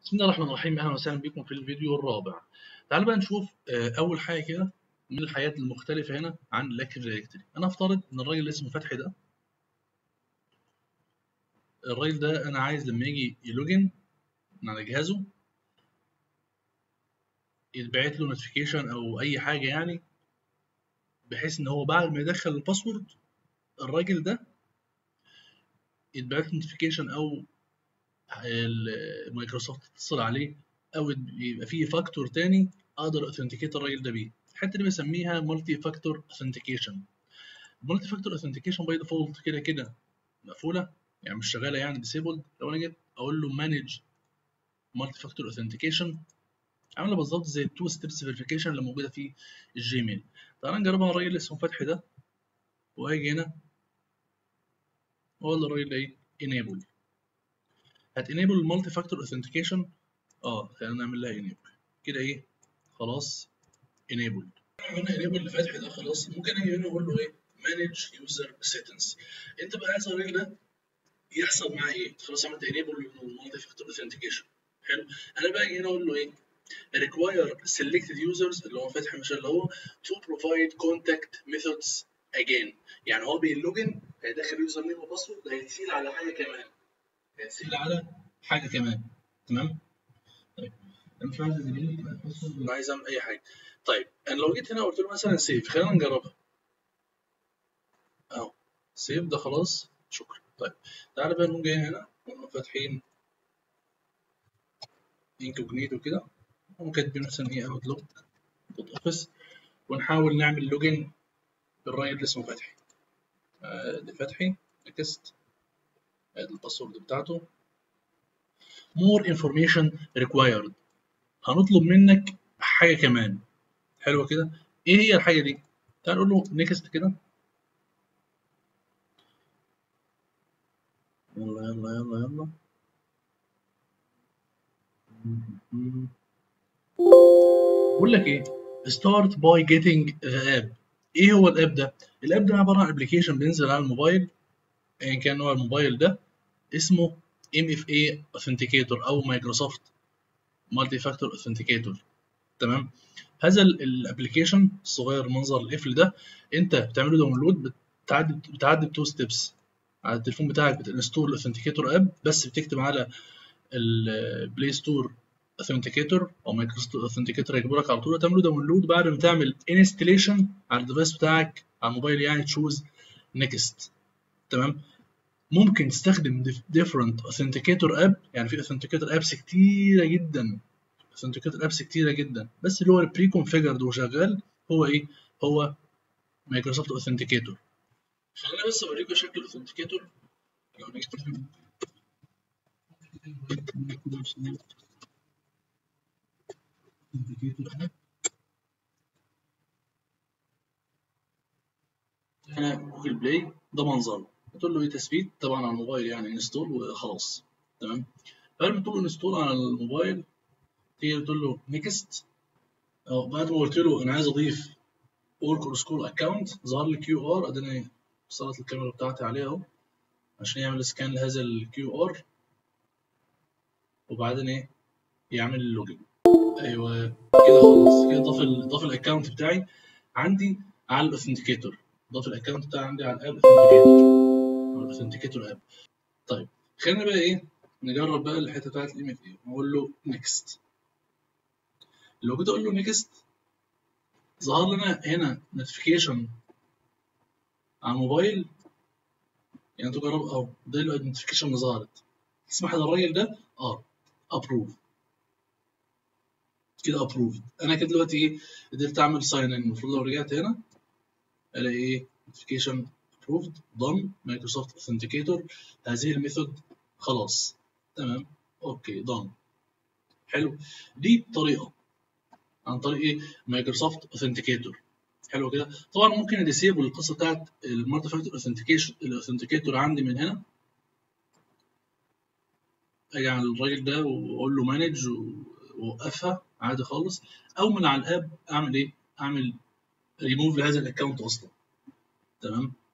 بسم الله الرحمن الرحيم اهلا وسهلا بكم في الفيديو الرابع تعالوا بقى نشوف آه، اول حاجه كده من الحاجات المختلفه هنا عن الاكتيف دايركتوري انا افترض ان الراجل اللي اسمه فتحي ده الراجل ده انا عايز لما يجي يلوجن من على جهازه يتبعت له نوتيفيكيشن او اي حاجه يعني بحيث ان هو بعد ما يدخل الباسورد الراجل ده يتبعت له نوتيفيكيشن او المايكروسوفت تتصل عليه او يبقى فيه فاكتور تاني اقدر اوثنتيكيت الراجل ده بيه الحته دي بسميها مالتي فاكتور اوثنتيكيشن المالتي فاكتور اوثنتيكيشن باي ديفولت كده كده مقفوله يعني مش شغاله يعني ديسيبلد لو انا جيت اقول له مانج مالتي فاكتور اوثنتيكيشن عامله بالظبط زي التو ستيبس فيريفيكيشن اللي موجوده في الجيميل تعال نجربها على الراجل اللي اسمه فتحي ده وهاجي هنا واقول للراجل ده ايه enable هت enable المالتي فاكتور اوثنتيكيشن اه خلينا نعمل لها enable كده ايه خلاص enabled عملنا enable لفتحي ده خلاص ممكن اجي هنا اقول له ايه manage user settings انت بقى عايز الراجل ده يحصل معاه ايه خلاص عملت enable للمالتي فاكتور اوثنتيكيشن حلو انا بقى اجي هنا اقول له ايه require selected users اللي هو فتحي مش اللي هو to provide contact methods again يعني هو بيلوجن هيدخل يوزر نيم وباسورد هيتسيل على حاجه كمان هيتسيل على حاجه كمان تمام طيب انا مش عايز اديليت الباسورد ولا عايز اعمل اي حاجه طيب انا لو جيت هنا قلت له مثلا سيف خلينا نجربها اهو سيف ده خلاص شكرا طيب تعالى بقى نقوم جايين هنا ونقوم فاتحين انكوجنيتو كده وكاتبين مثلا ايه اوتلوك دوت اوفيس ونحاول نعمل لوجن بالراجل اللي اسمه فتحي ادي فتحي نكست ادي الباسورد بتاعته more information required هنطلب منك حاجه كمان حلوه كده ايه هي الحاجه دي تعال نقول له نيكست كده يلا يلا يلا يلا بقول لك ايه start by getting the app ايه هو الاب ده الاب ده عباره عن ابلكيشن بينزل على الموبايل ايا كان نوع الموبايل ده اسمه MFA Authenticator او مايكروسوفت مالتي فاكتور اوثنتيكيتور تمام هذا الابلكيشن الصغير المنظر القفل ده انت بتعمله داونلود بتعدي بتعدي بتو ستيبس على التليفون بتاعك بتنستول اوثنتيكيتور اب بس بتكتب على البلاي ستور اوثنتيكيتور او مايكروسوفت اوثنتيكيتور هيجيبوا لك على طول تعمله داونلود بعد ما تعمل انستليشن على الديفايس بتاعك على الموبايل يعني تشوز نيكست تمام ممكن تستخدم different authenticator اب يعني في authenticator ابس كتيره جدا authenticator ابس كتيره جدا بس اللي هو البري كونفيجرد وشغال هو ايه هو مايكروسوفت اوثنتيكيتور خلينا بس اوريكم شكل الاوثنتيكيتور لو نكتب هنا جوجل بلاي ده منظره تقول له ايه تثبيت طبعا على الموبايل يعني انستول وخلاص تمام بعد ما تقول له انستول على الموبايل تيجي تقول له نيكست او بعد ما قلت له انا عايز اضيف اوركل سكول اكونت ظهر لي كيو ار اديني وصلت الكاميرا بتاعتي عليه اهو عشان يعمل سكان لهذا الكيو ار وبعدين ايه يعمل اللوجن ايوه كده خلاص كده ضاف ضاف الاكونت بتاعي عندي على الاوثنتيكيتور ضاف الاكونت بتاعي عندي على الاب اوثنتيكيتور الاوثنتيكيتور اب طيب خلينا بقى ايه نجرب بقى الحته بتاعت الام اف اي نقول له نيكست لو جيت اقول له نيكست ظهر لنا هنا نوتيفيكيشن على الموبايل يعني تجرب اهو ده النوتيفيكيشن اللي ظهرت تسمح للراجل ده اه ابروف كده ابروف انا كده دلوقتي ايه قدرت اعمل ساين ان المفروض لو رجعت هنا الاقي ايه نوتيفيكيشن ابروفد دون مايكروسوفت اوثنتيكيتور هذه الميثود خلاص تمام اوكي دون حلو دي طريقه عن طريق ايه مايكروسوفت اوثنتيكيتور حلو كده طبعا ممكن اديسيبل القصه بتاعت المالتي فاكتور اوثنتيكيشن الاوثنتيكيتور عندي من هنا اجي على الراجل ده واقول له مانج واوقفها عادي خالص او من على الاب اعمل ايه اعمل ريموف لهذا الاكونت اصلا تمام